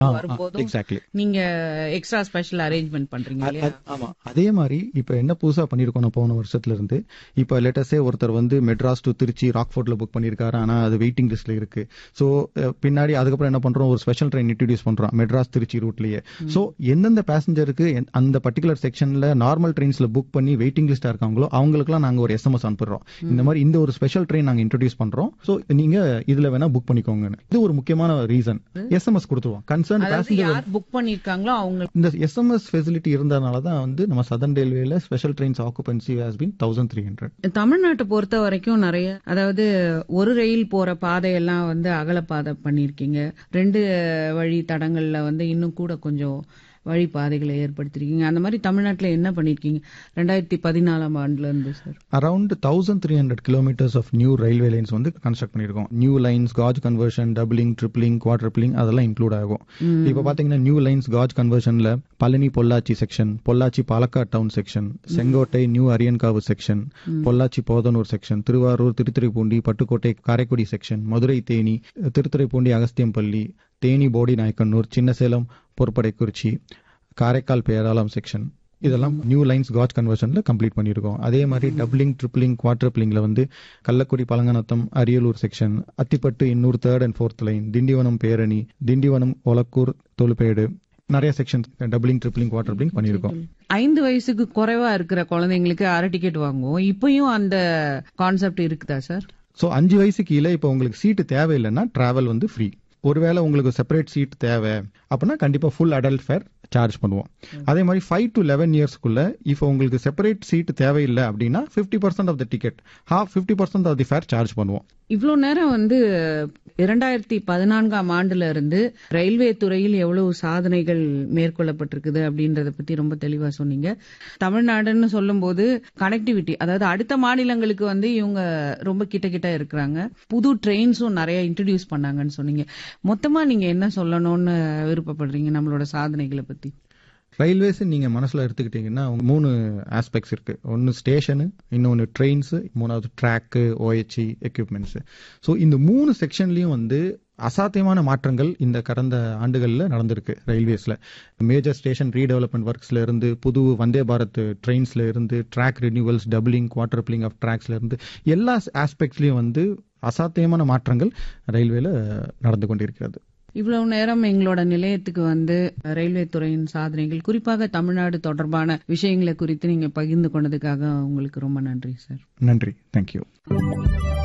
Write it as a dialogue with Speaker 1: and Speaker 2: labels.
Speaker 1: வரும்போதும்
Speaker 2: எக்ஸாக்ட்லி
Speaker 1: நீங்க extra special arrangement பண்றீங்க இல்லையா
Speaker 2: ஆமா அதே மாதிரி இப்ப என்ன புதுசா பண்ணிருக்கோம் நான் போன வருஷத்துல இருந்து இப்ப லேட்டஸ்டே ஒருத்தர் வந்து மெட்ராஸ் டு திருச்சி ராக்ஃபோர்ட்ல புக் பண்ணிருக்காரு ஆனா அது வெயிட்டிங் லிஸ்ட்ல இருக்கு சோ பின்னாடி அதுக்கப்புறம் என்ன பண்றோம் ஒரு ஸ்பெஷல் ட்ரெயின் இன்ட்ரடியூஸ் பண்றோம் மெட்ராஸ் திருச்சி ரூட்லயே சோ எந்தெந்த பேசஞ்சருக்கு அந்த பர்டிகுலர் செக்ஷன்ல நார்மல் ட்ரெயின்ஸ்ல புக் பண்ணி வெயிட்டிங் லிஸ்டா இருக்காங்களோ அவங்களுக்குலாம் நாங்க ஒரு எஸ்எம்எஸ் அனுப்புறோம் இந்த மாதிரி இந்த ஒரு ஸ்பெஷல் ட்ரெயின் நாங்க இன்ட்ரடியூஸ் பண்றோம் சோ நீங்க இதுல வேணா புக் பண்ணிக்கோங்க இது ஒரு முக்கியமான ரீசன் எஸ்எம்எஸ் கொடுத்துருவோம் கன்சர்ன்
Speaker 1: அதாவது
Speaker 2: பேசஞ்சர்
Speaker 1: யார் புக் பண்ணிருக்காங்களோ அவங்க
Speaker 2: இந்த எஸ்எம்எஸ் ஃபெசிலிட்டி இருந்ததுனால தான் வந்து நம்ம சதன் ரயில்வேல special trains occupancy has been thousand three hundred
Speaker 1: தமிழ்நாட்டை பொறுத்த வரைக்கும் நிறைய அதாவது ஒரு ரயில் போற பாதையெல்லாம் வந்து அகலப்பாதை பண்ணிருக்கீங்க ரெண்டு வழி தடங்கள்ல வந்து இன்னும் கூட கொஞ்சம் வழி பாதைகளை ஏற்படுத்திருக்கீங்க அந்த மாதிரி தமிழ்நாட்டுல என்ன பண்ணிருக்கீங்க ரெண்டாயிரத்தி பதினாலாம் ஆண்டுல இருந்து sir
Speaker 2: around thousand three hundred kilometres of new railway lines வந்து கன்ஸ்ட்ரக்ட் பண்ணிருக்கோம் new lines gauge conversion doubling tripling quadrupling அதெல்லாம் இன்க்ளூட் ஆகும் இப்ப பாத்தீங்கன்னா நியூ லைன்ஸ் காஜ் கன்வர்ஷன்ல Palani Pollachi section Pollachi Palakkad town section Sengottai new Ariyankavu section Pollachi Podanur section Thiruvarur Thiruthuraipoondi Pattukottai Karaikudi section Madurai Theni Thiruthuraipoondi Agasthiyampalli Theni Bodi Nayakkanur Chinnasalem Porupadaikurichi Karaikal Peralam section இதெல்லாம் நியூ லைன்ஸ் காஜ் கன்வர்ஷன்ல complete பண்ணியிருக்கோம் அதே மாதிரி டபுளிங் ட்ரிப்ளிங் குவாட்ரிப்ளிங்ல வந்து Kallakudi Palanganatham Ariyalur section Attipattu Ennore third and fourth line Tindivanam Perani Tindivanam Olakkur Tholuppedu நிறைய செக்ஷன் டபுளிங் ட்ரிப்ளிங் குவாட்ரிப்ளிங் பண்ணியிருக்கோம்
Speaker 1: ஐந்து வயசுக்கு குறைவா இருக்கிற குழந்தைங்களுக்கு அரை டிக்கெட் வாங்குவோம் இப்பயும் அந்த கான்செப்ட் இருக்குதா சார்
Speaker 2: ஸோ அஞ்சு வயசு கீழே இப்போ உங்களுக்கு சீட்டு தேவையில்லைன்னா டிராவல் வந்து ஃப்ரீ ஒருவேளை உங்களுக்கு செப்பரேட் சீட் தேவை அப்படின்னா கண்டிப்பா ஃபுல் அடல்ட் ஃபேர் சார்ஜ் பண்ணுவோம் அதே மாதிரி ஃபைவ் டு லெவன் இயர்ஸ்க்குள்ள இப்போ உங்களுக்கு செப்பரேட் சீட் தேவையில்லை அப்படின்னா fifty percent of the ticket half fifty percent of the fare charge பண்ணுவோம்
Speaker 1: இவ்வளவு நேரம் வந்து இரண்டாயிரத்தி பதினான்காம் ஆண்டுல இருந்து ரயில்வே துறையில் எவ்வளவு சாதனைகள் மேற்கொள்ளப்பட்டிருக்குது அப்படின்றத பத்தி ரொம்ப தெளிவா சொன்னீங்க தமிழ்நாடுன்னு சொல்லும்போது கனெக்டிவிட்டி அதாவது அடுத்த மாநிலங்களுக்கு வந்து இவங்க ரொம்ப கிட்ட கிட்ட இருக்கிறாங்க புது ட்ரெயின்ஸும் நிறைய இன்ட்ரடியூஸ் பண்ணாங்கன்னு சொன்னீங்க மொத்தமா நீங்க என்ன சொல்லணும்னு விருப்பப்படுறீங்க நம்மளோட சாதனைகளை பத்தி
Speaker 2: ரயில்வேஸ் நீங்க மனசுல எடுத்துக்கிட்டீங்கன்னா மூணு ஆஸ்பெக்ட்ஸ் இருக்கு ஒன்னு ஸ்டேஷனு இன்னொன்னு ட்ரெயின்ஸ் மூணாவது ட்ராக்கு ஓஎச்சி எக்யூப்மெண்ட்ஸ் ஸோ இந்த மூணு செக்ஷன்லயும் வந்து அசாத்தியமான மாற்றங்கள் இந்த கடந்த ஆண்டுகளில் நடந்திருக்கு ரயில்வேஸ்ல மேஜர் ஸ்டேஷன் ரீடெவலப்மெண்ட் ஒர்க்ஸ்ல இருந்து புது வந்தே பாரத் ட்ரெயின்ஸ்ல இருந்து track renewals doubling quadrupling of ட்ராக்ஸ்ல இருந்து எல்லா ஆஸ்பெக்ட்ஸ்லயும் வந்து அசாத்தியமான மாற்றங்கள் ரயில்வேல நடந்து கொண்டிருக்கிறது
Speaker 1: இவ்வளவு நேரம் எங்களோட நிலையத்துக்கு வந்து ரயில்வே துறையின் சாதனைகள் குறிப்பாக தமிழ்நாடு தொடர்பான விஷயங்களை குறித்து நீங்க பகிர்ந்து கொண்டதுக்காக உங்களுக்கு ரொம்ப நன்றி சார்
Speaker 2: நன்றி தேங்க்யூ